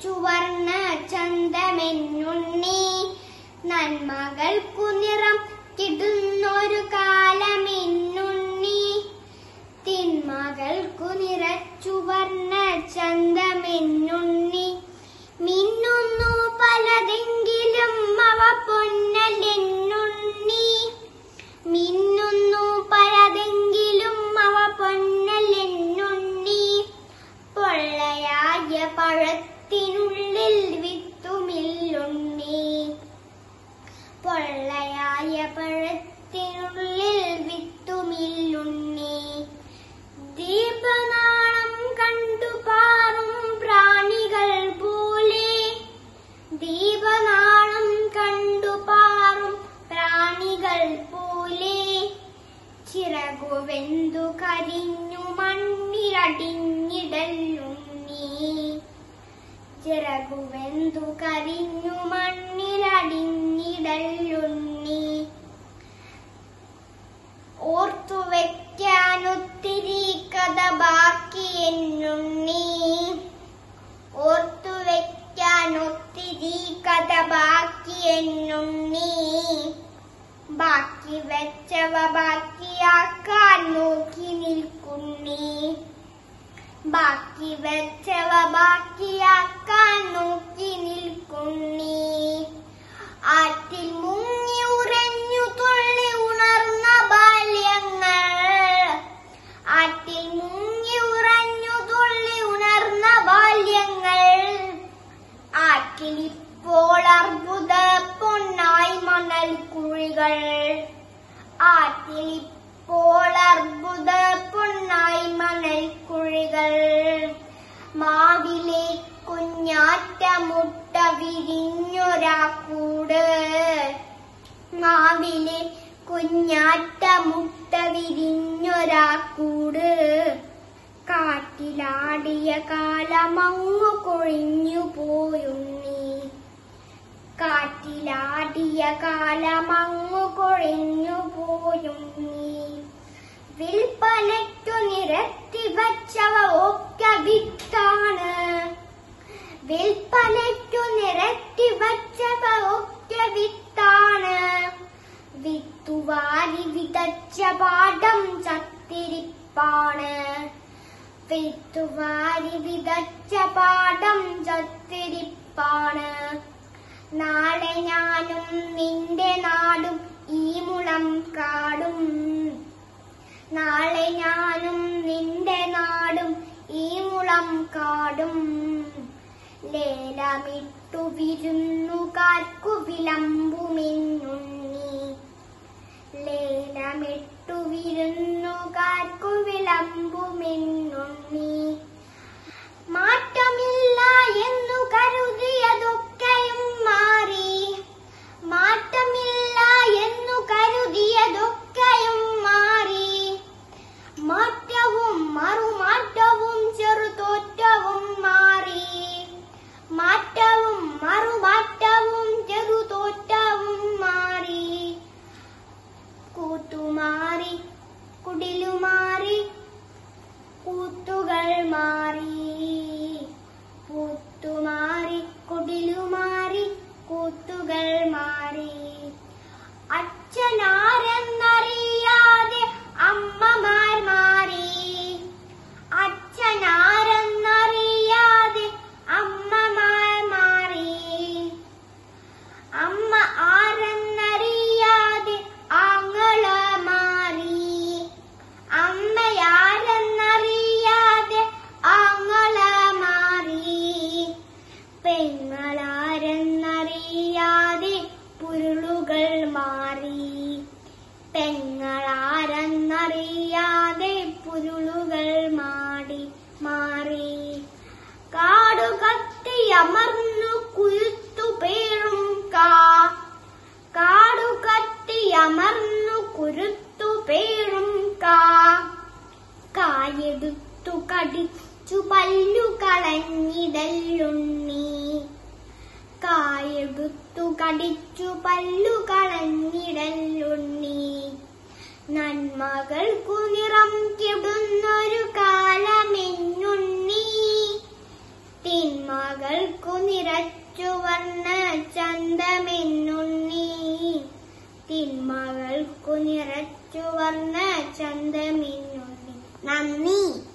ചുവർണ ചന്തമെന്നുണ്ണി നന്മകൾക്കു നിറം കിടുന്നൊരു കാലമെന്നുണ്ണി തിന്മകൾക്കു നിറച്ചുവർണ ചന്തമെന്നുണ്ണി മിന്നുന്നു പലതെങ്കിലും അവ പൊന്നലെന്നുണ്ണി മിന്നുന്നു പലതെങ്കിലും അവ പൊന്നലെന്നുണ്ണി പൊള്ളയായ പഴത്തിനുള്ളിൽ വിത്തുമില്ലുണ്ണി പൊള്ളയായ പഴത്തിനുള്ളിൽ വിത്തുമില്ലുണ്ണി ദീപനാളം കണ്ടു പാറും പ്രാണികൾ പോലെ ദീപനാളം കണ്ടു പാറും പ്രാണികൾ പോലെ ചിറകുവെന്തു കരിഞ്ഞു മണ്ണിലടിഞ്ഞിടലുണ്ണി ചിറകുവെന്തു കരിഞ്ഞു മണ്ണിലടിഞ്ഞിടലുണ്ണി ഓർത്തു വെക്കാനൊത്തിരി കഥ ബാക്കി എന്നുണ്ണി ഓർത്തു വെക്കാനൊത്തിരി കഥ ബാക്കി എന്നുണ്ണി ബാക്കി വെച്ചവ ബാക്കിയാക്കാൻ നോക്കി നിൽക്കുന്നീ ബാക്കി വെച്ചവ ബാക്കിയാക്കാൻ നോക്കി നിൽക്കുന്നീ ആറ്റിൽ മുങ്ങി ഉറഞ്ഞു തുള്ളി ഉണർന്ന ബാല്യങ്ങൾ ആറ്റിൽ മുങ്ങി ഉറഞ്ഞു തുള്ളി ഉണർന്ന ബാല്യങ്ങൾ ആറ്റിൽ ഇപ്പോൾ അർബുദ പൊന്നായി മണൽ കുഴികൾ ആറ്റിൽ ഇപ്പോൾ അർബുദ പൊന്നായി മണൽ കുഴികൾ മാവിലെ കുഞ്ഞാറ്റ മുട്ട വിരിഞ്ഞൊരാ കൂട് മാവിലെ കുഞ്ഞാറ്റ മുട്ട വിരിഞ്ഞൊരാ കൂട് കാറ്റിലാടിയ കാലമങ്ങു കൊഴിഞ്ഞു പോയുണ്ണി കാറ്റിലാടിയ കാലമങ്ങു കൊഴിഞ്ഞു പോയുണ്ണി വിൽപ്പനയ്ക്കു നിരത്തി വച്ചവ ഒക്കെ വിത്താണ് വിൽപ്പനയ്ക്കു നിരത്തി വച്ചവ ഒക്കെ വിത്താണ് വിത്തുവാരി വിതച്ച പാടം ചത്തിരിപ്പാണ് വിത്തുവാരി വിതച്ച പാടം ചത്തിരിപ്പാണ് നാളെ ഞാനും നിന്റെ നാടും ഈ മുളം കാടും നാളെ ഞാനും നിന്റെ നാടും ഈ മുളം കാടും ലേലമിട്ടു വിരുന്നുകാർക്കു വിളമ്പുമെന്നുണ്ണി ലേലമിട്ടു വിരുന്നുകാർക്കു വിളമ്പുമെന്നുണ്ണി മാറ്റമില്ല എന്നു കരുതിയതൊക്കെയും മാറി മാറ്റമില്ല എന്നു കരുതിയതൊക്കെയും മാറി മാറ്റവും മറുമാറ്റവും ചെറുതോറ്റവും മാറി മാറ്റവും മറുമാറ്റവും ചെറുതോറ്റവും മാറി കൂത്തുമാറി കുടിലുമാറി കൂത്തുകൾ മാറി പൂത്തുമാറി കുടിലുമാറി കൂത്തുകൾ മാറി അച്ഛനാരെന്നറിയാതെ അമ്മമാർ മാറി അച്ഛനാരെന്നറിയാതെ അമ്മമാർ മാറി അമ്മ ആരെന്നറിയാതെ ആങ്ങള മാറി അമ്മയാരെന്നറിയാതെ ആങ്ങള മാറി പെങ്ങളാരെന്നറിയാതെ പുരുളുകൾ മാറി പെങ്ങളാരെന്നറിയാതെ പുരുളുകൾ മാടി മാറി കാടു കത്തി അമർന്നു കുരുത്തു പേറും കാ കാടു കത്തി അമർന്നു കുരുത്തു പേറും കാ കായെടുത്തു കടിച്ചു പല്ലു കളഞ്ഞിടലുണ്ണി കായെടുത്തു കടിച്ചു പല്ലു കളഞ്ഞിടലുണ്ണി നന്മകൾക്കു നിറം കിടുന്നൊരു കാലമെന്നുണ്ണി തിന്മകൾക്കു നിറച്ചു വർണ്ണ ചന്തമിന്നുണ്ണി നന്ദി